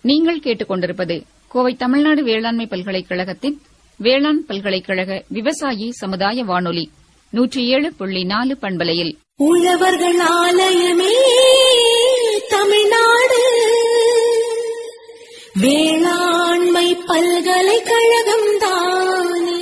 நீங்கள் கேட்டுக்கொண்டிருப்பது கோவை தமிழ்நாடு வேளாண்மை பல்கலைக்கழகத்தின் வேளாண் பல்கலைக்கழக விவசாயி சமுதாய வானொலி நூற்றி ஏழு புள்ளி நாலு பண்பலையில் உழவர்கள் ஆலயமே தமிழ்நாடு வேளாண்மை பல்கலைக்கழகம் தானே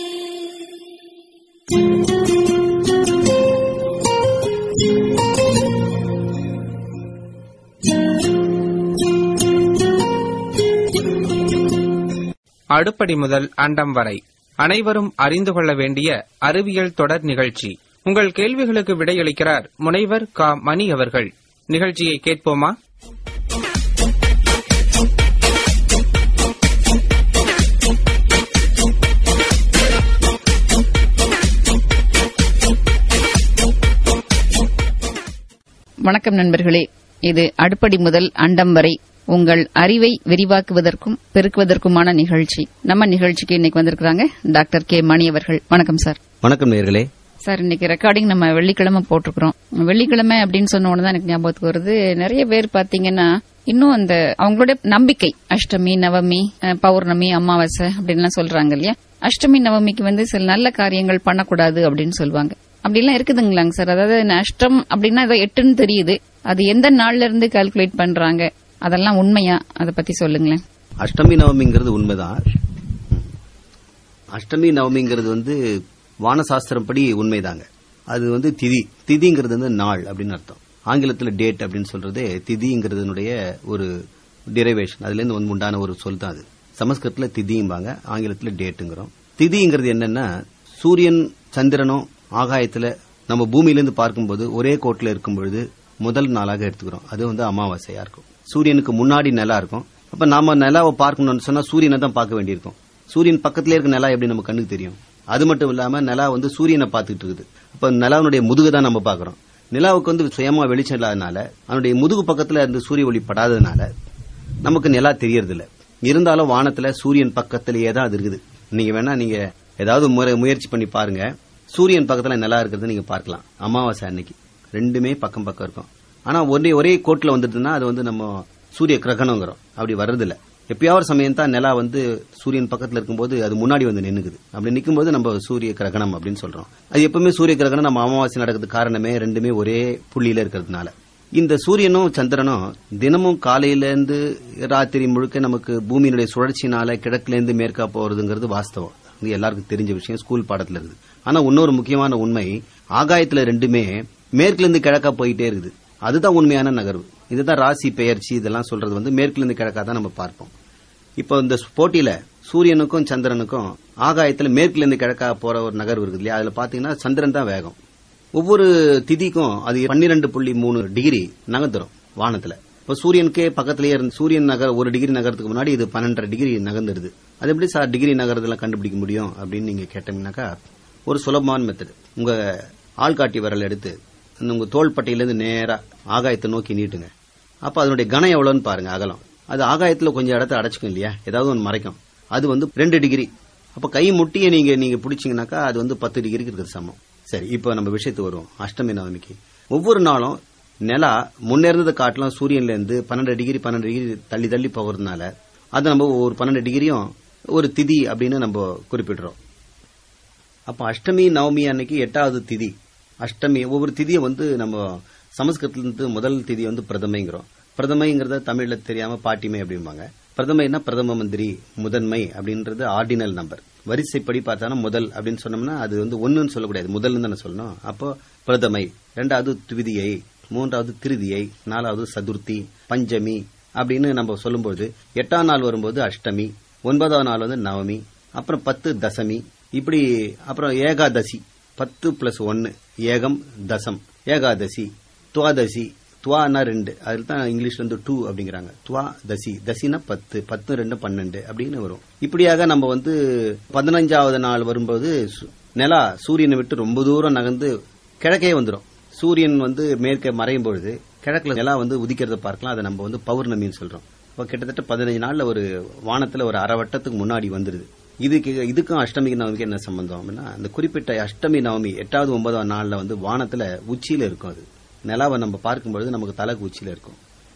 அடுப்படி முதல் அண்டம் வரை அனைவரும் அறிந்து கொள்ள வேண்டிய அறிவியல் தொடர் நிகழ்ச்சி உங்கள் கேள்விகளுக்கு விடையளிக்கிறார் முனைவர் க மணி அவர்கள் நிகழ்ச்சியை கேட்போமா வணக்கம் நண்பர்களே இது அடுப்படி முதல் அண்டம் வரை உங்கள் அறிவை விரிவாக்குவதற்கும் பெருக்குவதற்குமான நிகழ்ச்சி நம்ம நிகழ்ச்சிக்கு இன்னைக்கு வந்திருக்கிறாங்க டாக்டர் கே மணி அவர்கள் வணக்கம் சார் வணக்கம் நேர்களே சார் இன்னைக்கு ரெக்கார்டிங் நம்ம வெள்ளிக்கிழமை போட்டிருக்கிறோம் வெள்ளிக்கிழமை அப்படின்னு சொன்ன உடனே தான் எனக்கு ஞாபகத்துக்கு வருது நிறைய பேர் பாத்தீங்கன்னா இன்னும் அந்த அவங்களுடைய நம்பிக்கை அஷ்டமி நவமி அஹ், பௌர்ணமி அமாவாசை அப்படின்லாம் சொல்றாங்க இல்லையா அஷ்டமி நவமிக்கு வந்து சில நல்ல காரியங்கள் பண்ணக்கூடாது அப்படின்னு சொல்லுவாங்க அப்படிலாம் இருக்குதுங்களாங்க சார் அதாவது இந்த அஷ்டம் அப்படின்னா ஏதோ எட்டுன்னு தெரியுது அது எந்த நாள்ல இருந்து கால்குலேட் பண்றாங்க அதெல்லாம் உண்மையா அதை பத்தி சொல்லுங்களேன் அஷ்டமி நவமிங்கிறது உண்மைதான் ம். அஷ்டமி நவமிங்கிறது வந்து வானசாஸ்திரம் படி உண்மைதாங்க அது வந்து திதி திதிங்கிறது வந்து நாள் அப்படின்னு அர்த்தம் ஆங்கிலத்தில் டேட் அப்படின்னு சொல்றது திதிங்கிறதுனுடைய ஒரு டிரைவேஷன் அதுல இருந்து வந்து உண்டான ஒரு சொல் தான் அது சமஸ்கிருதத்துல திதிம்பாங்க ஆங்கிலத்தில் டேட்டுங்கிறோம் திதிங்கிறது என்னன்னா சூரியன் சந்திரனும் ஆகாயத்துல நம்ம பூமியிலிருந்து பார்க்கும்போது ஒரே கோட்டில் இருக்கும் பொழுது முதல் நாளாக எடுத்துக்கிறோம் அது வந்து அமாவாசையா இருக்கும் சூரியனுக்கு முன்னாடி நிலா இருக்கும் அப்ப நாம நிலாவை பார்க்கணும்னு சொன்னா சூரியனை தான் பார்க்க வேண்டியிருக்கும் சூரியன் பக்கத்திலே இருக்க நிலா எப்படி நம்ம கண்ணுக்கு தெரியும் அது மட்டும் இல்லாம நிலா வந்து சூரியனை பார்த்துட்டு இருக்குது அப்ப நிலாவுடைய முதுகு தான் நம்ம பார்க்கறோம் நிலாவுக்கு வந்து சுயமா வெளிச்சம் இல்லாதனால அதனுடைய முதுகு பக்கத்துல இருந்து சூரிய ஒளி படாததுனால நமக்கு நிலா தெரியறது இல்ல இருந்தாலும் வானத்துல சூரியன் பக்கத்திலேயே தான் அது இருக்குது நீங்க வேணா நீங்க ஏதாவது முறை- முயற்சி பண்ணி பாருங்க சூரியன் பக்கத்துல நிலா இருக்கிறத நீங்க பார்க்கலாம் அமாவாசை அன்னைக்கு ரெண்டுமே பக்கம் பக்கம் இருக்கும் ஆனா ஒரே ஒரே கோட்டில் வந்துடுதுன்னா அது வந்து நம்ம சூரிய கிரகணங்கிறோம் அப்படி வர்றதில்ல எப்பயாவது சமயம் தான் நிலா வந்து சூரியன் பக்கத்துல இருக்கும்போது அது முன்னாடி வந்து நின்னுக்குது அப்படி நிக்கும்போது நம்ம சூரிய கிரகணம் அப்படின்னு சொல்றோம் அது எப்பவுமே சூரிய கிரகணம் நம்ம அமாவாசை நடக்கிறதுக்கு காரணமே ரெண்டுமே ஒரே புள்ளியில இருக்கிறதுனால இந்த சூரியனும் சந்திரனும் தினமும் காலையில இருந்து ராத்திரி முழுக்க நமக்கு பூமியினுடைய சுழற்சியினால கிழக்குல இருந்து மேற்கா போறதுங்கிறது வாஸ்தவம் இது எல்லாருக்கும் தெரிஞ்ச விஷயம் ஸ்கூல் பாடத்துல இருக்குது ஆனா இன்னொரு முக்கியமான உண்மை ஆகாயத்துல ரெண்டுமே மேற்குல இருந்து கிழக்கா போயிட்டே இருக்குது அதுதான் உண்மையான நகர்வு இதுதான் ராசி பெயர்ச்சி இதெல்லாம் சொல்றது வந்து மேற்குல இருந்து கிழக்கா தான் நம்ம பார்ப்போம் இப்போ இந்த போட்டியில சூரியனுக்கும் சந்திரனுக்கும் ஆகாயத்துல மேற்குல இருந்து கிழக்கா போற ஒரு நகர்வு இருக்குது இல்லையா அதுல பாத்தீங்கன்னா சந்திரன் தான் வேகம் ஒவ்வொரு திதிக்கும் அது பன்னிரெண்டு புள்ளி மூணு டிகிரி நகர்ந்துரும் வானத்துல இப்போ சூரியனுக்கே பக்கத்திலேயே இருந்து சூரியன் நகர் ஒரு டிகிரி நகரத்துக்கு முன்னாடி இது பன்னெண்டரை டிகிரி நகர்ந்துருது அது எப்படி சார் டிகிரி நகரத்தெல்லாம் கண்டுபிடிக்க முடியும் அப்படின்னு நீங்க கேட்டீங்கன்னாக்கா ஒரு சுலபமான மெத்தட் உங்க ஆள்காட்டி விரல் எடுத்து அந்த உங்க தோள்பட்டையிலேருந்து நேரா ஆகாயத்தை நோக்கி நீட்டுங்க அப்ப அதனுடைய கனம் எவ்வளவுன்னு பாருங்க அகலம் அது ஆகாயத்துல கொஞ்சம் இடத்த அடைச்சிக்கும் இல்லையா ஏதாவது ஒன்று மறைக்கும் அது வந்து ரெண்டு டிகிரி அப்ப கை முட்டியை நீங்க நீங்க பிடிச்சீங்கன்னாக்கா அது வந்து பத்து டிகிரிக்கு இருக்கிறது சமம் சரி இப்போ நம்ம விஷயத்துக்கு வருவோம் அஷ்டமி நவமிக்கு ஒவ்வொரு நாளும் நிலா முன்னேறதை காட்டிலும் சூரியன்ல இருந்து பன்னெண்டு டிகிரி பன்னெண்டு டிகிரி தள்ளி தள்ளி போகிறதுனால அது நம்ம ஒரு பன்னெண்டு டிகிரியும் ஒரு திதி அப்படின்னு நம்ம குறிப்பிடுறோம் அப்ப அஷ்டமி நவமி அன்னைக்கு எட்டாவது திதி அஷ்டமி ஒவ்வொரு திதியை வந்து நம்ம சமஸ்கிருதத்துல இருந்து முதல் திதி வந்து பிரதமைங்கிறோம் பிரதமைங்கிறத தமிழ்ல தெரியாம பாட்டிமை அப்படிம்பாங்க பிரதமைனா பிரதம மந்திரி முதன்மை அப்படின்றது ஆர்டினல் நம்பர் வரிசைப்படி பார்த்தானா முதல் அப்படின்னு சொன்னோம்னா அது வந்து ஒன்னுன்னு சொல்லக்கூடாது முதல்னு தானே சொல்லணும் அப்போ பிரதமை ரெண்டாவது துவிதியை மூன்றாவது திருதியை நாலாவது சதுர்த்தி பஞ்சமி அப்படின்னு நம்ம சொல்லும்போது எட்டாம் நாள் வரும்போது அஷ்டமி ஒன்பதாம் நாள் வந்து நவமி அப்புறம் பத்து தசமி இப்படி அப்புறம் ஏகாதசி பத்து பிளஸ் ஒன்னு ஏகம் தசம் ஏகாதசி துவாதசி துவானா ரெண்டு அதில் தான் இங்கிலீஷ்ல வந்து டூ அப்படிங்கிறாங்க துவா தசி தசினா பத்து பத்து ரெண்டு பன்னெண்டு அப்படின்னு வரும் இப்படியாக நம்ம வந்து பதினஞ்சாவது நாள் வரும்போது சு- நிலா சூரியனை விட்டு ரொம்ப தூரம் நகர்ந்து கிழக்கே வந்துடும் சூரியன் வந்து மேற்கே மறையும் பொழுது கிழக்குல நிலா வந்து உதிக்கிறத பார்க்கலாம் அதை நம்ம வந்து பௌர்ணமின்னு சொல்றோம் இப்போ கிட்டத்தட்ட பதினஞ்சு நாள்ல ஒரு வானத்துல ஒரு அரை வட்டத்துக்கு முன்னாடி வந்துருது இதுக்கு இதுக்கும் அஷ்டமி நவமிக்கு என்ன சம்பந்தம் அப்படின்னா அந்த குறிப்பிட்ட அஷ்டமி நவமி எட்டாவது ஒன்பதாம் நாள்ல வந்து வானத்துல உச்சியில இருக்கும் அது நிலாவை நம்ம பார்க்கும்பொழுது நமக்கு தலைக்கு உச்சியில இருக்கும்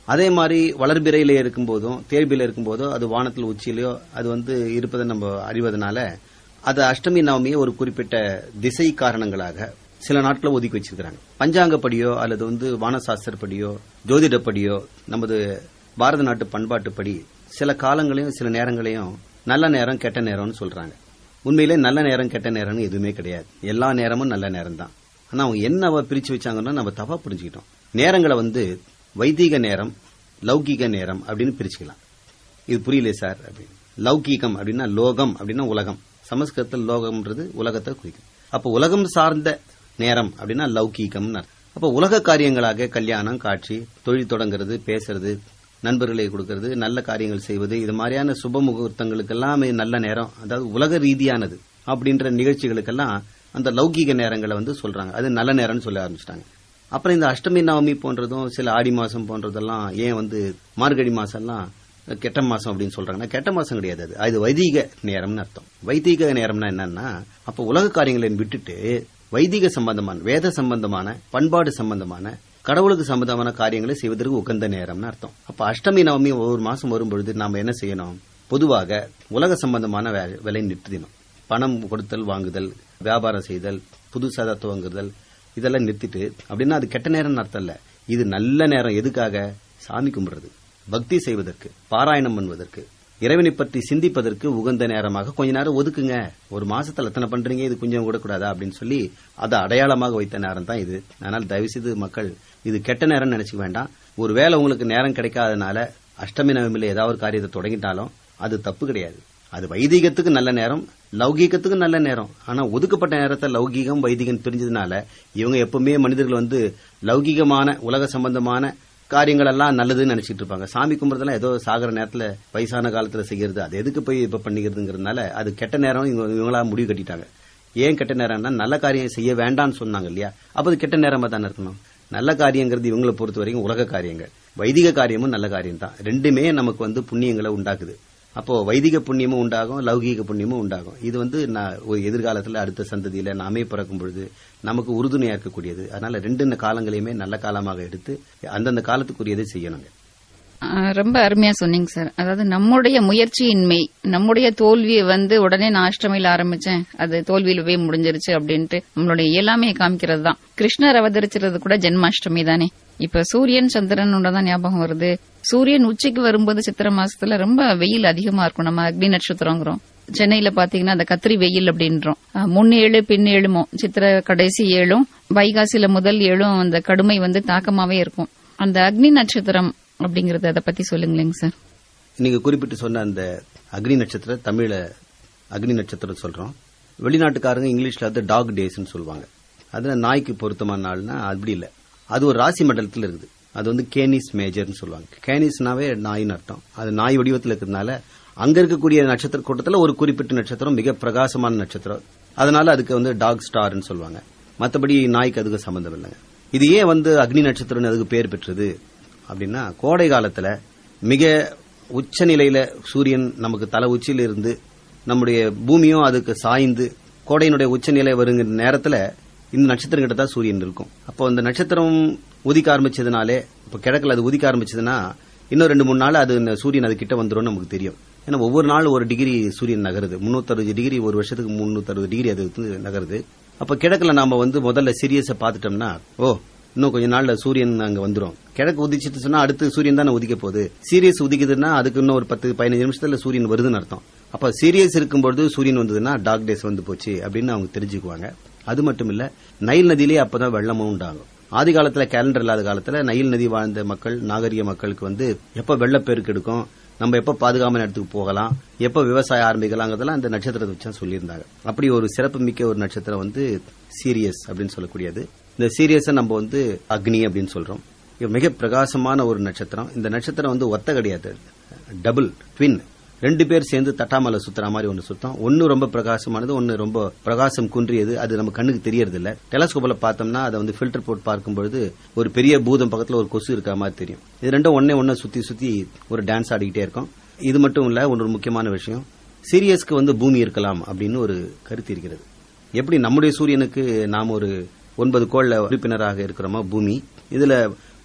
அதே மாதிரி வளர்பிறையில இருக்கும்போதும் தேர்பில இருக்கும்போதோ அது வானத்தில் உச்சியிலையோ அது வந்து இருப்பதை நம்ம அறிவதனால அது அஷ்டமி நவமியை ஒரு குறிப்பிட்ட திசை காரணங்களாக சில நாட்களை ஒதுக்கி வச்சிருக்கிறாங்க பஞ்சாங்கப்படியோ அல்லது வந்து வானசாஸ்திரப்படியோ ஜோதிடப்படியோ நமது பாரத நாட்டு பண்பாட்டுப்படி சில காலங்களையும் சில நேரங்களையும் நல்ல நேரம் கெட்ட நேரம்னு சொல்றாங்க உண்மையிலே நல்ல நேரம் கெட்ட நேரம்னு எதுவுமே கிடையாது எல்லா நேரமும் நல்ல நேரம் தான் ஆனா அவங்க என்ன பிரிச்சு வச்சாங்கன்னா நம்ம தப்பா புரிஞ்சுக்கிட்டோம் நேரங்களை வந்து வைதிக நேரம் லௌகிக நேரம் அப்படின்னு பிரிச்சுக்கலாம் இது புரியல சார் அப்படின்னு லௌகீகம் அப்படின்னா லோகம் அப்படின்னா உலகம் சமஸ்கிருதத்தில் லோகம்ன்றது உலகத்தை குறிக்கும் அப்ப உலகம் சார்ந்த நேரம் அப்படின்னா லௌகீகம்னு அர்த்தம். அப்ப உலக காரியங்களாக கல்யாணம் காட்சி தொழில் தொடங்குறது பேசுறது நண்பர்களை கொடுக்கறது நல்ல காரியங்கள் செய்வது இது மாதிரியான சுப முகூர்த்தங்களுக்கெல்லாம் நல்ல நேரம் அதாவது உலக ரீதியானது அப்படின்ற நிகழ்ச்சிகளுக்கெல்லாம் அந்த லௌகீக நேரங்களை வந்து சொல்றாங்க அது நல்ல நேரம்னு சொல்ல ஆரம்பிச்சிட்டாங்க அப்புறம் இந்த அஷ்டமி நவமி போன்றதும் சில ஆடி மாசம் போன்றதெல்லாம் ஏன் வந்து மார்கழி மாசம்லாம் கெட்ட மாசம் அப்படின்னு சொல்றாங்கன்னா கெட்ட மாசம் கிடையாது அது அது வைதிக நேரம்னு அர்த்தம் வைதிக நேரம்னா என்னன்னா அப்ப உலக காரியங்களை விட்டுட்டு வைதிக சம்பந்தமான வேத சம்பந்தமான பண்பாடு சம்பந்தமான கடவுளுக்கு சம்பந்தமான காரியங்களை செய்வதற்கு உகந்த நேரம்னு அர்த்தம் அப்ப அஷ்டமி நவமி ஒவ்வொரு மாசம் வரும் பொழுது நாம என்ன செய்யணும் பொதுவாக உலக சம்பந்தமான வே- வேலை நிறுத்திடணும் பணம் கொடுத்தல் வாங்குதல் வியாபாரம் செய்தல் புதுசாக துவங்குதல் இதெல்லாம் நிறுத்திட்டு அப்படின்னா அது கெட்ட நேரம்னு அர்த்தம் இல்ல இது நல்ல நேரம் எதுக்காக சாமி கும்பிடுறது பக்தி செய்வதற்கு பாராயணம் பண்ணுவதற்கு இறைவனை பற்றி சிந்திப்பதற்கு உகந்த நேரமாக கொஞ்ச நேரம் ஒதுக்குங்க ஒரு மாசத்துல எத்தனை பண்றீங்க இது கொஞ்சம் விடக்கூடாதா அப்படின்னு சொல்லி அதை அடையாளமாக வைத்த நேரம் தான் இது அதனால் தயவு செய்து மக்கள் இது கெட்ட நேரம் நினைச்சுக்க வேண்டாம் ஒருவேளை உங்களுக்கு நேரம் கிடைக்காதனால அஷ்டமி நவமியில ஏதாவது ஒரு காரியத்தை தொடங்கிட்டாலும் அது தப்பு கிடையாது அது வைதிகத்துக்கு நல்ல நேரம் லௌகீகத்துக்கு நல்ல நேரம் ஆனா ஒதுக்கப்பட்ட நேரத்தை லௌகீகம் வைதிகம் பிரிஞ்சதுனால இவங்க எப்பவுமே மனிதர்கள் வந்து லௌகீகமான உலக சம்பந்தமான காரியங்கள் எல்லாம் நல்லதுன்னு நினைச்சிட்டு இருப்பாங்க சாமி கும்பிடுறதெல்லாம் ஏதோ சாகர நேரத்துல வயசான காலத்துல செய்யறது அது எதுக்கு போய் இப்ப பண்ணிக்கிறதுங்கிறதுனால அது கெட்ட நேரம் இவங்க இவங்களா முடிவு கட்டிட்டாங்க ஏன் கெட்ட நேரம்னா நல்ல காரியம் செய்ய வேண்டாம்னு சொன்னாங்க இல்லையா அப்ப அது கெட்ட நேரமா தானே இருக்கணும் நல்ல காரியங்கிறது இவங்களை பொறுத்த வரைக்கும் உலக காரியங்கள் வைதிக காரியமும் நல்ல காரியம் தான் ரெண்டுமே நமக்கு வந்து புண்ணியங்களை உண்டாக்குது அப்போ வைதிக புண்ணியமும் உண்டாகும் லௌகீக புண்ணியமும் உண்டாகும் இது வந்து நான் ஒரு எதிர்காலத்துல அடுத்த சந்ததியில நாமே பிறக்கும் பொழுது நமக்கு உறுதுணையா இருக்கக்கூடியது அதனால ரெண்டு காலங்களையுமே நல்ல காலமாக எடுத்து அந்தந்த காலத்துக்குரியதை செய்யணுங்க ஆ, ரொம்ப அருமையா சொன்னீங்க சார் அதாவது நம்முடைய முயற்சியின்மை நம்முடைய தோல்வியை வந்து உடனே நான் அஷ்டமியில ஆரம்பிச்சேன் அது தோல்வியில போய் முடிஞ்சிருச்சு அப்படின்ட்டு நம்மளுடைய இயலாமையை காமிக்கிறது தான் கிருஷ்ணர் அவதரிச்சிருது கூட ஜென்மாஷ்டமி தானே இப்ப சூரியன் சந்திரன் தான் ஞாபகம் வருது சூரியன் உச்சிக்கு வரும்போது சித்திரை மாசத்துல ரொம்ப வெயில் அதிகமா இருக்கும் நம்ம அக்னி நட்சத்திரங்கிறோம் சென்னையில பாத்தீங்கன்னா அந்த கத்திரி வெயில் அப்படின்றோம் அஹ், முன் ஏழு பின் ஏழுமோ சித்திரை கடைசி ஏழும் வைகாசியில முதல் ஏழும் அந்த கடுமை வந்து தாக்கமாவே இருக்கும் அந்த அக்னி நட்சத்திரம் அப்படிங்கறது அதை பத்தி சொல்லுங்களேங்க சார் நீங்க குறிப்பிட்டு சொன்ன அந்த அக்னி நட்சத்திரம் தமிழ்ல அக்னி நட்சத்திரம் சொல்றோம் வெளிநாட்டுக்காரங்க இங்கிலீஷ்ல வந்து டாக் டேஸ்னு சொல்லுவாங்க அதுல நாய்க்கு பொருத்தமான நாள்னா அப்படி இல்ல அது ஒரு ராசி மண்டலத்தில் இருக்குது அது வந்து கேனிஸ் மேஜர்னு சொல்லுவாங்க கேனிஸ்னாவே நாயின்னு அர்த்தம் அது நாய் வடிவத்தில் இருக்கிறதுனால அங்க இருக்கக்கூடிய நட்சத்திர கூட்டத்தில் ஒரு குறிப்பிட்ட நட்சத்திரம் மிக பிரகாசமான நட்சத்திரம் அதனால அதுக்கு வந்து டாக் ஸ்டார்னு சொல்லுவாங்க மற்றபடி நாய்க்கு அதுக்கு சம்பந்தம் இல்லைங்க இது ஏன் வந்து அக்னி நட்சத்திரம்னு அதுக்கு பேர் பெற்றது அப்படின்னா கோடை காலத்துல மிக உச்ச நிலையில சூரியன் நமக்கு தலை உச்சியில இருந்து நம்முடைய பூமியும் அதுக்கு சாய்ந்து கோடையினுடைய உச்சநிலை வருங்கிற நேரத்துல இந்த நட்சத்திரம் கிட்ட தான் சூரியன் இருக்கும் அப்போ அந்த நட்சத்திரம் உதிக்க ஆரம்பிச்சதுனாலே இப்போ கிழக்குல அது உதிக்க ஆரம்பிச்சதுன்னா இன்னும் ரெண்டு மூணு நாள் அது இந்த சூரியன் அது கிட்ட வந்துரும் நமக்கு தெரியும் ஏன்னா ஒவ்வொரு நாள் ஒரு டிகிரி சூரியன் நகருது முன்னூத்தறுபது டிகிரி ஒரு வருஷத்துக்கு முன்னூத்தறுபது டிகிரி அது வந்து நகருது அப்ப கிழக்குல நாம வந்து முதல்ல சீரியஸை பார்த்துட்டோம்னா ஓ இன்னும் கொஞ்ச நாள்ல சூரியன் அங்க வந்துரும் கிழக்கு உதிச்சிட்டு சொன்னா அடுத்து சூரியன் தானே உதிக்க போகுது சீரியஸ் உதிக்குதுன்னா அதுக்கு இன்னும் ஒரு பத்து பதினஞ்சு நிமிஷத்துல சூரியன் வருதுன்னு அர்த்தம் அப்ப சீரியஸ் இருக்கும்பொழுது சூரியன் வந்ததுன்னா டாக் டேஸ் வந்து போச்சு அப்படின்னு அவங்க தெரிஞ்சுக்குவாங்க அது மட்டும் இல்ல நைல் நதியிலே அப்பதான் வெள்ளமும் உண்டாகும் ஆதி காலத்துல கேலண்டர் இல்லாத காலத்துல நைல் நதி வாழ்ந்த மக்கள் நாகரிக மக்களுக்கு வந்து எப்ப வெள்ளப்பெருக்கு எடுக்கும் நம்ம எப்ப பாதுகாப்பான இடத்துக்கு போகலாம் எப்ப விவசாயம் ஆரம்பிக்கலாங்கிறதெல்லாம் அந்த நட்சத்திரத்தை வச்சு தான் சொல்லியிருந்தாங்க அப்படி ஒரு சிறப்பு மிக்க ஒரு நட்சத்திரம் வந்து சீரியஸ் அப்படின்னு சொல்லக்கூடியது இந்த சீரியஸை நம்ம வந்து அக்னி அப்படின்னு சொல்றோம் இது மிக பிரகாசமான ஒரு நட்சத்திரம் இந்த நட்சத்திரம் வந்து ஒத்த கிடையாது டபுள் ட்வின் ரெண்டு பேர் சேர்ந்து தட்டாமலை சுத்துற மாதிரி ஒன்னு சுத்தம் ஒன்னு ரொம்ப பிரகாசமானது ஒன்னு ரொம்ப பிரகாசம் குன்றியது அது நம்ம கண்ணுக்கு தெரியறது இல்ல டெலஸ்கோப்ல பார்த்தோம்னா அதை வந்து ஃபில்டர் போட்டு பார்க்கும்பொழுது ஒரு பெரிய பூதம் பக்கத்துல ஒரு கொசு இருக்க மாதிரி தெரியும் இது ரெண்டும் ஒன்னே ஒன்ன சுத்தி சுத்தி ஒரு டான்ஸ் ஆடிக்கிட்டே இருக்கும் இது மட்டும் இல்ல ஒரு முக்கியமான விஷயம் சீரியஸ்க்கு வந்து பூமி இருக்கலாம் அப்படின்னு ஒரு கருத்து இருக்கிறது எப்படி நம்முடைய சூரியனுக்கு நாம் ஒரு ஒன்பது கோள்ல உறுப்பினராக இருக்கிறோமோ பூமி இதுல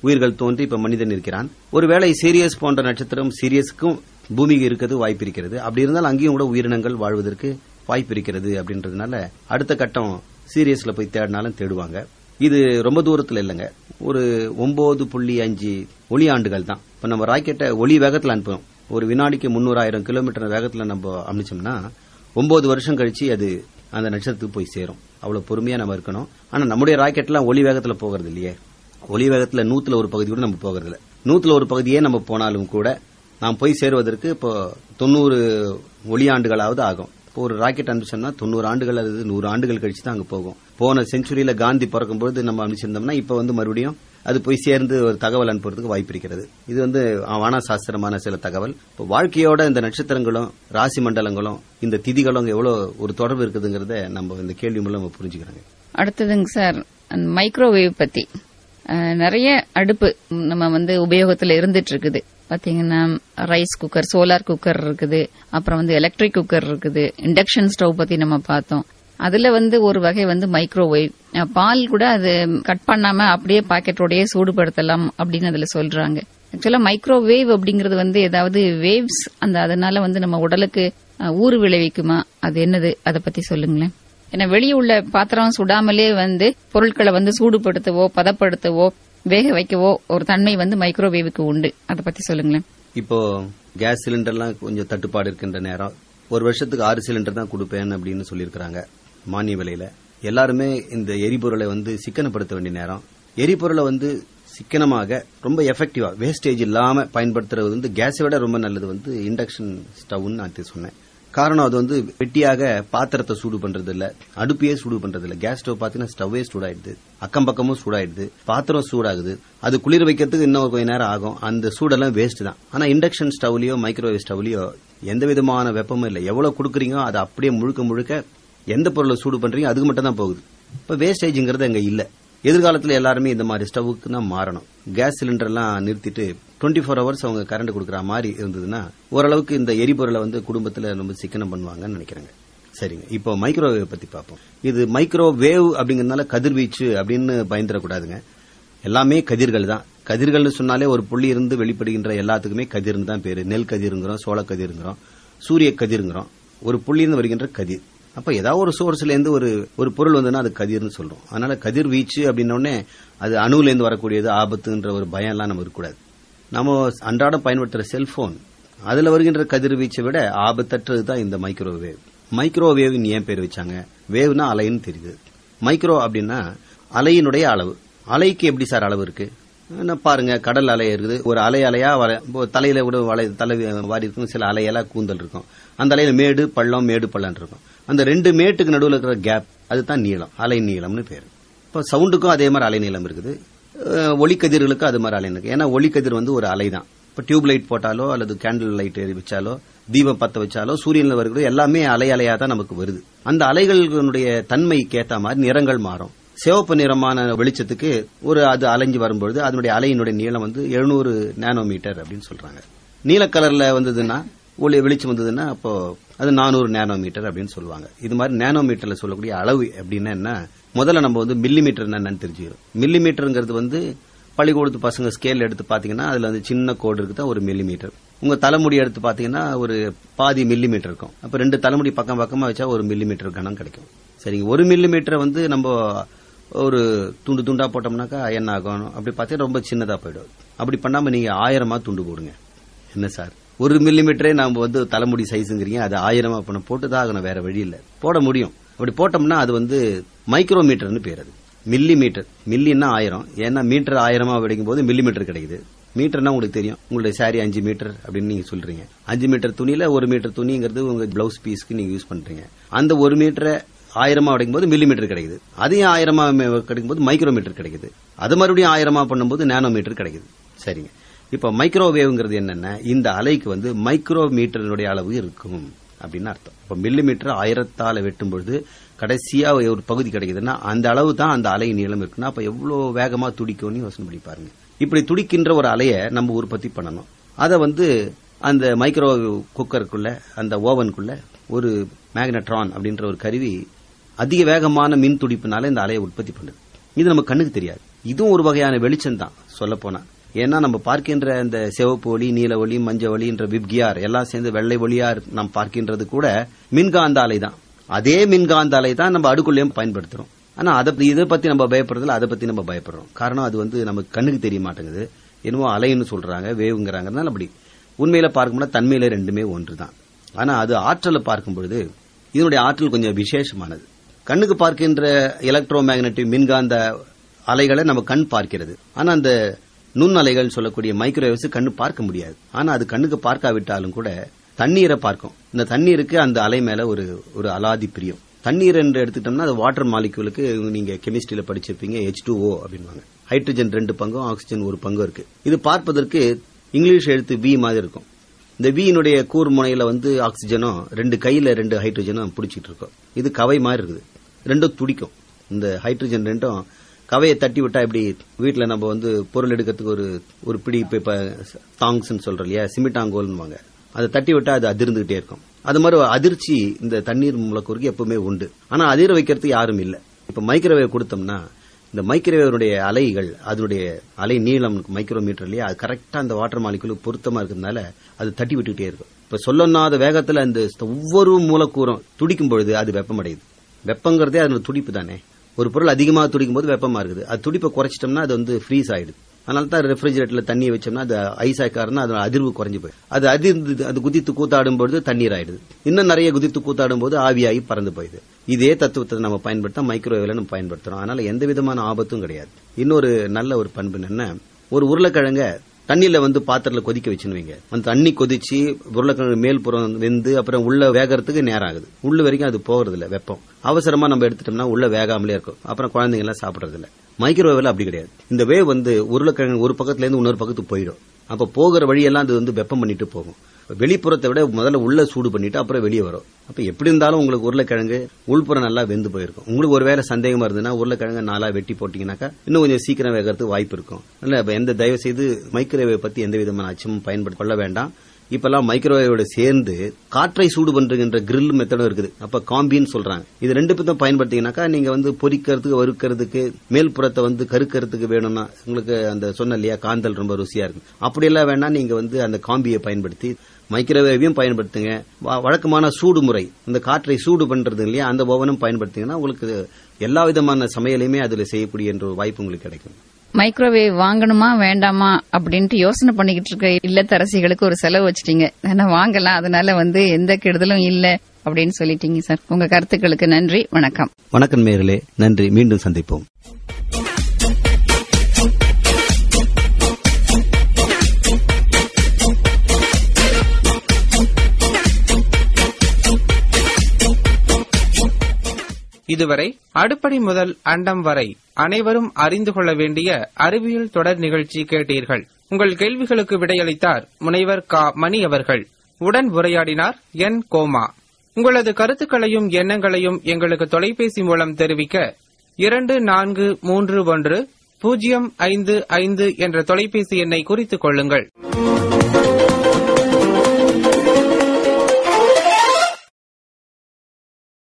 உயிர்கள் தோன்றி இப்ப மனிதன் இருக்கிறான் ஒருவேளை சீரியஸ் போன்ற நட்சத்திரம் சீரியஸுக்கும் பூமிக்கு இருக்கிறது வாய்ப்பு இருக்கிறது அப்படி இருந்தால் அங்கேயும் கூட உயிரினங்கள் வாழ்வதற்கு வாய்ப்பு இருக்கிறது அப்படின்றதுனால அடுத்த கட்டம் சீரியஸ்ல போய் தேடினாலும் தேடுவாங்க இது ரொம்ப தூரத்துல இல்லைங்க ஒரு ஒன்பது புள்ளி அஞ்சு ஒளி ஆண்டுகள் தான் இப்ப நம்ம ராக்கெட்டை ஒளி வேகத்துல அனுப்புறோம் ஒரு வினாடிக்கு முன்னூறாயிரம் கிலோமீட்டர் வேகத்துல நம்ம அனுப்பிச்சோம்னா ஒன்பது வருஷம் கழிச்சு அது அந்த நட்சத்திரத்துக்கு போய் சேரும் அவ்வளவு பொறுமையா நம்ம இருக்கணும் ஆனா நம்முடைய ராக்கெட்லாம் ஒளி வேகத்துல போகிறது இல்லையே ஒளி வேகத்துல நூத்துல ஒரு பகுதி கூட நம்ம போகிறது இல்ல நூத்துல ஒரு பகுதியே நம்ம போனாலும் கூட நாம் போய் சேருவதற்கு இப்போ தொண்ணூறு ஒளியாண்டுகளாவது ஆகும் இப்போ ஒரு ராக்கெட் அனுப்பிச்சோம்னா தொண்ணூறு ஆண்டுகள் அல்லது நூறு ஆண்டுகள் கழிச்சு தான் அங்க போகும் போன செஞ்சுரியில காந்தி பிறக்கும்போது நம்ம அனுப்பிச்சிருந்தோம்னா இப்ப வந்து மறுபடியும் அது போய் சேர்ந்து ஒரு தகவல் அனுப்புறதுக்கு வாய்ப்பு இருக்கிறது இது வந்து வானாசாஸ்திரமான சில தகவல் இப்போ வாழ்க்கையோட இந்த நட்சத்திரங்களும் ராசி மண்டலங்களும் இந்த திதிகளும் எவ்வளவு ஒரு தொடர்பு இருக்குதுங்கிறத நம்ம இந்த கேள்வி மூலம் நம்ம புரிஞ்சுக்கிறாங்க அடுத்ததுங்க சார் மைக்ரோவேவ் பத்தி அஹ், நிறைய அடுப்பு நம்ம வந்து உபயோகத்துல இருந்துட்டு இருக்குது பாத்தீங்கன்னா ரைஸ் குக்கர் சோலார் குக்கர் இருக்குது அப்புறம் வந்து எலக்ட்ரிக் குக்கர் இருக்குது இண்டக்ஷன் ஸ்டவ் பத்தி நம்ம பார்த்தோம் அதுல வந்து ஒரு வகை வந்து மைக்ரோவேவ் அஹ், பால் கூட அது கட் பண்ணாம அப்படியே பாக்கெட்டோடயே சூடுபடுத்தலாம் அப்படின்னு அதுல சொல்றாங்க ஆக்சுவலா மைக்ரோவேவ் அப்படிங்கறது வந்து ஏதாவது வேவ்ஸ் அந்த அதனால வந்து நம்ம உடலுக்கு அஹ், ஊறு விளைவிக்குமா அது என்னது அதை பத்தி சொல்லுங்களேன் ஏன்னா வெளியே உள்ள பாத்திரம் சுடாமலே வந்து பொருட்களை வந்து சூடுபடுத்தவோ பதப்படுத்தவோ வேக வைக்கவோ ஒரு தன்மை வந்து மைக்ரோவேவுக்கு உண்டு அதை பத்தி சொல்லுங்களேன் இப்போ கேஸ் சிலிண்டர்லாம் கொஞ்சம் தட்டுப்பாடு இருக்கின்ற நேரம் ஒரு வருஷத்துக்கு ஆறு சிலிண்டர் தான் கொடுப்பேன் அப்படின்னு சொல்லியிருக்கிறாங்க மானிய விலையில எல்லாருமே இந்த எரிபொருளை வந்து சிக்கனப்படுத்த வேண்டிய நேரம் எரிபொருளை வந்து சிக்கனமாக ரொம்ப எஃபெக்டிவா வேஸ்டேஜ் இல்லாம பயன்படுத்துறது வந்து கேஸை விட ரொம்ப நல்லது வந்து இண்டக்ஷன் ஸ்டவ்னு நான் சொன்னேன் காரணம் அது வந்து வெட்டியாக பாத்திரத்தை சூடு பண்றது இல்ல அடுப்பையே சூடு பண்றது இல்ல கேஸ் ஸ்டவ் பாத்தீங்கன்னா ஸ்டவ்வே சூடாயிடுது அக்கம் பக்கமும் சூடாயிடுது பாத்திரம் சூடாகுது அது குளிர் வைக்கிறதுக்கு இன்னும் கொஞ்ச நேரம் ஆகும் அந்த சூடெல்லாம் வேஸ்ட் தான் ஆனா இண்டக்ஷன் ஸ்டவ்லயோ மைக்ரோவேவ் ஸ்டவ்லயோ எந்த விதமான வெப்பமும் இல்லை எவ்வளவு கொடுக்குறீங்க அது அப்படியே முழுக்க முழுக்க எந்த பொருளை சூடு பண்றீங்க அதுக்கு மட்டும் தான் போகுது இப்ப வேஸ்டேஜ்ங்கிறது அங்க இல்ல எதிர்காலத்துல எல்லாருமே இந்த மாதிரி ஸ்டவ்வுக்கு தான் மாறணும் கேஸ் சிலிண்டர்லாம் நிறுத்திட்டு டுவெண்ட்டி ஃபோர் ஹவர்ஸ் அவங்க கரண்ட் கொடுக்குற மாதிரி இருந்ததுன்னா ஓரளவுக்கு இந்த எரிபொருளை வந்து குடும்பத்துல ரொம்ப சிக்கனம் பண்ணுவாங்கன்னு நினைக்கிறேங்க சரிங்க இப்போ மைக்ரோவேவ் பத்தி பார்ப்போம் இது மைக்ரோவேவ் அப்படிங்கறதுனால கதிர்வீச்சு அப்படின்னு பயந்துடக்கூடாதுங்க எல்லாமே கதிர்கள் தான் கதிர்கள்னு சொன்னாலே ஒரு புள்ளி இருந்து வெளிப்படுகின்ற எல்லாத்துக்குமே கதிர்னு தான் பேரு நெல் கதிருங்கிறோம் சோள கதிருங்கிறோம் சூரிய கதிருங்கிறோம் ஒரு புள்ளியிருந்து வருகின்ற கதிர் அப்ப ஏதாவது ஒரு சோர்ஸ்ல இருந்து ஒரு ஒரு பொருள் வந்ததுன்னா அது கதிர்னு சொல்றோம் அதனால கதிர் வீச்சு அப்படின்ன உடனே அது அணுல இருந்து வரக்கூடியது ஆபத்துன்ற ஒரு பயம் எல்லாம் நம்ம இருக்கக்கூடாது நம்ம அன்றாடம் பயன்படுத்துற செல்போன் அதுல வருகின்ற கதிர்வீச்சை விட ஆபத்தற்றது தான் இந்த மைக்ரோவேவ் மைக்ரோவேவ்னு ஏன் பேர் வச்சாங்க வேவ்னா அலைன்னு தெரியுது மைக்ரோ அப்படின்னா அலையினுடைய அளவு அலைக்கு எப்படி சார் அளவு இருக்கு என்ன பாருங்க கடல் அலை இருக்குது ஒரு அலை அலையா வர இப்போ தலையில கூட வலை தலை வாரி இருக்கும் சில அலையெல்லாம் கூந்தல் இருக்கும் அந்த அலையில மேடு பள்ளம் மேடு பள்ளம் இருக்கும் அந்த ரெண்டு மேட்டுக்கு நடுவில் இருக்கிற கேப் அதுதான் நீளம் அலை நீளம்னு பேரு இப்போ சவுண்டுக்கும் அதே மாதிரி அலை நீளம் இருக்குது அஹ், ஒளிக்கதிர்களுக்கும் அது மாதிரி அலை இருக்கு ஏன்னா ஒளிக்கதிர் வந்து ஒரு அலை தான் இப்போ டியூப் லைட் போட்டாலோ அல்லது கேண்டில் லைட் வச்சாலோ தீபம் பத்த வச்சாலோ சூரியன்ல வருகிறது எல்லாமே அலை அலையா தான் நமக்கு வருது அந்த அலைகளுடைய தன்மைக்கு ஏத்த மாதிரி நிறங்கள் மாறும் சிவப்பு நிறமான வெளிச்சத்துக்கு ஒரு அது அலைஞ்சு வரும்பொழுது அதனுடைய அலையினுடைய நீளம் வந்து 700 நேனோமீட்டர் அப்படின்னு சொல்றாங்க நீல கலர்ல வந்ததுன்னா ஒளி வெளிச்சம் வந்ததுன்னா அப்போ அது நானூறு நேனோமீட்டர் அப்படின்னு சொல்லுவாங்க இது மாதிரி நேனோமீட்டர்ல சொல்லக்கூடிய அளவு அப்படின்னா என்ன முதல்ல நம்ம வந்து மில்லி மீட்டர் என்னன்னு தெரிஞ்சுக்கிறோம் மில்லி மீட்டருங்கிறது வந்து பள்ளிக்கூடத்து பசங்க ஸ்கேல் எடுத்து பாத்தீங்கன்னா அதுல வந்து சின்ன கோடு இருக்கு தான் ஒரு மில்லி மீட்டர் உங்க தலைமுடி எடுத்து பாத்தீங்கன்னா ஒரு பாதி மில்லி மீட்டர் இருக்கும் அப்ப ரெண்டு தலைமுடி பக்கம் பக்கமா வச்சா ஒரு மில்லி மீட்டர் கணம் கிடைக்கும் சரிங்க ஒரு மில்லி மீட்டரை வந்து நம்ம ஒரு துண்டு துண்டா போட்டோம்னாக்கா என்ன ஆகும் அப்படி பார்த்தா ரொம்ப சின்னதா போயிடும் அப்படி பண்ணாம நீங்க ஆயிரமா துண்டு போடுங்க என்ன சார் ஒரு மில்லிமீட்டரே நாம வந்து தலைமுடி சைஸுங்கிறீங்க அது ஆயிரமா பண்ண போட்டுதான் ஆகணும் வேற வழி இல்ல போட முடியும் அப்படி போட்டோம்னா அது வந்து மைக்ரோ மீட்டர்னு பேர் அது மில்லி மீட்டர் மில்லின்னா ஆயிரம் ஏன்னா மீட்டர் ஆயிரமா வெடிக்கும் போது மில்லி மீட்டர் கிடைக்குது மீட்டர்னா உங்களுக்கு தெரியும் உங்களுடைய சாரி அஞ்சு மீட்டர் அப்படின்னு நீங்க சொல்றீங்க அஞ்சு மீட்டர் துணியில ஒரு மீட்டர் துணிங்கிறது உங்க பிளவுஸ் பீஸ்க்கு நீங்க யூஸ் பண்றீங்க அந்த ஒரு மீட்டரை ஆயிரமா உடைக்கும் போது மில்லி மீட்டர் கிடைக்குது அதையும் ஆயிரமா கிடைக்கும் போது மைக்ரோ மீட்டர் கிடைக்குது அது மறுபடியும் ஆயிரமா பண்ணும்போது நானோ மீட்டர் கிடைக்குது சரிங்க இப்ப மைக்ரோவேவ்ங்கிறது என்னன்னா இந்த அலைக்கு வந்து மைக்ரோ மீட்டரினுடைய அளவு இருக்கும் அப்படின்னு அர்த்தம் இப்ப மில்லி மீட்டர் ஆயிரத்தால வெட்டும் பொழுது கடைசியா ஒரு பகுதி கிடைக்குதுன்னா அந்த அளவு தான் அந்த அலை நீளம் இருக்குன்னா அப்ப எவ்வளவு வேகமா துடிக்கும்னு யோசனை பண்ணி பாருங்க இப்படி துடிக்கின்ற ஒரு அலையை நம்ம உற்பத்தி பண்ணணும் அதை வந்து அந்த மைக்ரோ குக்கருக்குள்ள அந்த ஓவனுக்குள்ள ஒரு மேக்னட்ரான் அப்படின்ற ஒரு கருவி அதிக வேகமான மின் துடிப்புனால இந்த அலையை உற்பத்தி பண்ணுது இது நம்ம கண்ணுக்கு தெரியாது இதுவும் ஒரு வகையான வெளிச்சம் தான் சொல்ல போனா ஏன்னா நம்ம பார்க்கின்ற இந்த சிவப்பு ஒளி நீல ஒளி மஞ்ச ஒளின்ற விப்கியார் எல்லாம் சேர்ந்து வெள்ளை ஒளியார் நாம் பார்க்கின்றது கூட மின்காந்த அலை தான் அதே மின்காந்த அலை தான் நம்ம அடுக்குள்ளேயும் பயன்படுத்துறோம் ஆனா அதை இதை பத்தி நம்ம பயப்படுறதுல அதை பத்தி நம்ம பயப்படுறோம் காரணம் அது வந்து நமக்கு கண்ணுக்கு தெரிய மாட்டேங்குது என்னமோ அலைன்னு சொல்றாங்க வேவுங்கிறாங்க அப்படி உண்மையில பார்க்கும்போது தன்மையில ரெண்டுமே ஒன்று தான் ஆனா அது ஆற்றலை பார்க்கும் பொழுது இதனுடைய ஆற்றல் கொஞ்சம் விசேஷமானது கண்ணுக்கு பார்க்கின்ற எலக்ட்ரோ மேக்னட்டிவ் மின்காந்த அலைகளை நம்ம கண் பார்க்கிறது ஆனா அந்த நுண்ணலைகள் சொல்லக்கூடிய மைக்ரோவேவ்ஸ் கண்ணு பார்க்க முடியாது ஆனா அது கண்ணுக்கு பார்க்காவிட்டாலும் கூட தண்ணீரை பார்க்கும் இந்த தண்ணீருக்கு அந்த அலை மேல ஒரு ஒரு அலாதி பிரியம் தண்ணீர் என்று எடுத்துட்டோம்னா அது வாட்டர் மாலிக்யூலுக்கு நீங்க கெமிஸ்ட்ரியில படிச்சிருப்பீங்க ஹெச் டூ ஓ அப்படின்வாங்க ஹைட்ரஜன் ரெண்டு பங்கும் ஆக்சிஜன் ஒரு பங்கும் இருக்கு இது பார்ப்பதற்கு இங்கிலீஷ் எழுத்து வி மாதிரி இருக்கும் இந்த வீனுடைய கூர் முனையில வந்து ஆக்சிஜனும் ரெண்டு கையில ரெண்டு ஹைட்ரஜனும் பிடிச்சிட்டு இருக்கும் இது கவை மாதிரி இருக்குது ரெண்டும் துடிக்கும் இந்த ஹைட்ரஜன் ரெண்டும் கவையை தட்டி விட்டா இப்படி வீட்டுல நம்ம வந்து பொருள் எடுக்கிறதுக்கு ஒரு ஒரு பிடி இப்ப இப்ப தாங்ஸ் சொல்றோம் இல்லையா சிமிட்டாங்கோல்னுவாங்க அதை தட்டி விட்டா அது அதிர்ந்துகிட்டே இருக்கும் அது மாதிரி ஒரு அதிர்ச்சி இந்த தண்ணீர் மூலக்கூறுக்கு எப்பவுமே உண்டு ஆனா அதிர வைக்கிறதுக்கு யாரும் இல்ல இப்ப மைக்ரோவேவ் கொடுத்தோம்னா இந்த மைக்ரோவேவனுடைய அலைகள் அதனுடைய அலை நீளம் மைக்ரோமீட்டர் இல்லையா அது கரெக்டா அந்த வாட்டர் மாலிகுலுக்கு பொருத்தமா இருக்கிறதுனால அது தட்டி விட்டுக்கிட்டே இருக்கும் இப்ப சொல்லொன்னாத வேகத்துல அந்த ஒவ்வொரு மூலக்கூறும் துடிக்கும் பொழுது அது வெப்பமடையுது வெப்பங்கிறதே அதோட துடிப்பு தானே ஒரு பொருள் அதிகமாக துடிக்கும் போது வெப்பமா இருக்குது அது துடிப்பை குறைச்சிட்டோம்னா அது வந்து ஃப்ரீஸ் ஆயிடுது அதனால தான் ரெஃப்ரிஜரேட்டர்ல தண்ணியை வச்சோம்னா அது ஐஸ் ஆக்காருன்னா அதோட அதிர்வு குறைஞ்சு போயிடும் அது அதிர்ந்து அது குதித்து கூத்தாடும் பொழுது தண்ணீர் ஆயிடுது இன்னும் நிறைய குதித்து கூத்தாடும் போது ஆவியாகி பறந்து போயிடுது இதே தத்துவத்தை நம்ம பயன்படுத்த மைக்ரோவேவ்ல நம்ம பயன்படுத்துறோம் அதனால எந்த விதமான ஆபத்தும் கிடையாது இன்னொரு நல்ல ஒரு பண்பு என்னன்னா ஒரு உருளைக்கிழங்க தண்ணியில வந்து பாத்திரத்துல கொதிக்க வச்சுன்னு வைங்க அந்த தண்ணி கொதிச்சு உருளைக்கிழங்கு மேல் புறம் வெந்து அப்புறம் உள்ள வேகறதுக்கு நேரம் ஆகுது உள்ள வரைக்கும் அது போகிறது இல்ல வெப்பம் அவசரமா நம்ம எடுத்துட்டோம்னா உள்ள வேகாமலே இருக்கும் அப்புறம் குழந்தைங்க எல்லாம் சாப்பிடறது இல்ல மைக்ரோவேவ்ல அப்படி கிடையாது இந்த வேவ் வந்து உருளைக்கிழங்கு ஒரு பக்கத்துல இருந்து இன்னொரு பக்கத்துக்கு போயிடும் அப்ப போகிற வழியெல்லாம் அது வந்து வெப்பம் பண்ணிட்டு போகும் வெளிப்புறத்தை விட முதல்ல உள்ள சூடு பண்ணிட்டு அப்புறம் வெளியே வரும் அப்ப எப்படி இருந்தாலும் உங்களுக்கு உருளைக்கிழங்கு உள்புறம் நல்லா வெந்து போயிருக்கும் உங்களுக்கு ஒருவேளை சந்தேகமா இருந்ததுன்னா உருளைக்கிழங்கு நாளா வெட்டி போட்டீங்கன்னாக்கா இன்னும் கொஞ்சம் சீக்கிரம் வேகிறதுக்கு வாய்ப்பு இருக்கும் இல்ல இப்ப எந்த தயவு செய்து மைக்ரோவேவ் பத்தி எந்த விதமான அச்சமும் பயன்படுத்த கொள்ள வேண்டாம் இப்பெல்லாம் மைக்ரோவேவோட சேர்ந்து காற்றை சூடு பண்றதுன்ற கிரில் மெத்தடும் இருக்குது அப்ப காம்பின்னு சொல்றாங்க இது ரெண்டு பேரும் பயன்படுத்திங்கனாக்கா நீங்க வந்து பொரிக்கிறதுக்கு வறுக்கிறதுக்கு மேல் புறத்தை வந்து கருக்கிறதுக்கு வேணும்னா உங்களுக்கு அந்த சொன்ன இல்லையா காந்தல் ரொம்ப ருசியா இருக்கு அப்படியெல்லாம் வேணா நீங்க வந்து அந்த காம்பியை பயன்படுத்தி மைக்ரோவேவையும் பயன்படுத்துங்க வ- வழக்கமான சூடு முறை இந்த காற்றை சூடு பண்றது இல்லையா அந்த ஓவனும் பயன்படுத்திங்கன்னா உங்களுக்கு எல்லா விதமான சமையலையுமே அதுல செய்யக்கூடிய என்ற ஒரு வாய்ப்பு உங்களுக்கு கிடைக்கும் மைக்ரோவேவ் வாங்கணுமா வேண்டாமா அப்படின்ட்டு யோசனை பண்ணிக்கிட்டு இருக்க இல்லத்தரசிகளுக்கு ஒரு செலவு வச்சிட்டீங்க ஆனா வாங்கலாம் அதனால வந்து எந்த கெடுதலும் இல்ல அப்படின்னு சொல்லிட்டீங்க சார் உங்க கருத்துக்களுக்கு நன்றி வணக்கம் வணக்கம் நேர்களே நன்றி மீண்டும் சந்திப்போம் இதுவரை அடுப்படி முதல் அண்டம் வரை அனைவரும் அறிந்து கொள்ள வேண்டிய அறிவியல் தொடர் நிகழ்ச்சி கேட்டீர்கள் உங்கள் கேள்விகளுக்கு விடையளித்தார் முனைவர் கா மணி அவர்கள் உடன் உரையாடினார் என் கோமா உங்களது கருத்துக்களையும் எண்ணங்களையும் எங்களுக்கு தொலைபேசி மூலம் தெரிவிக்க இரண்டு நான்கு மூன்று ஒன்று பூஜ்ஜியம் ஐந்து ஐந்து என்ற தொலைபேசி எண்ணை குறித்துக் கொள்ளுங்கள்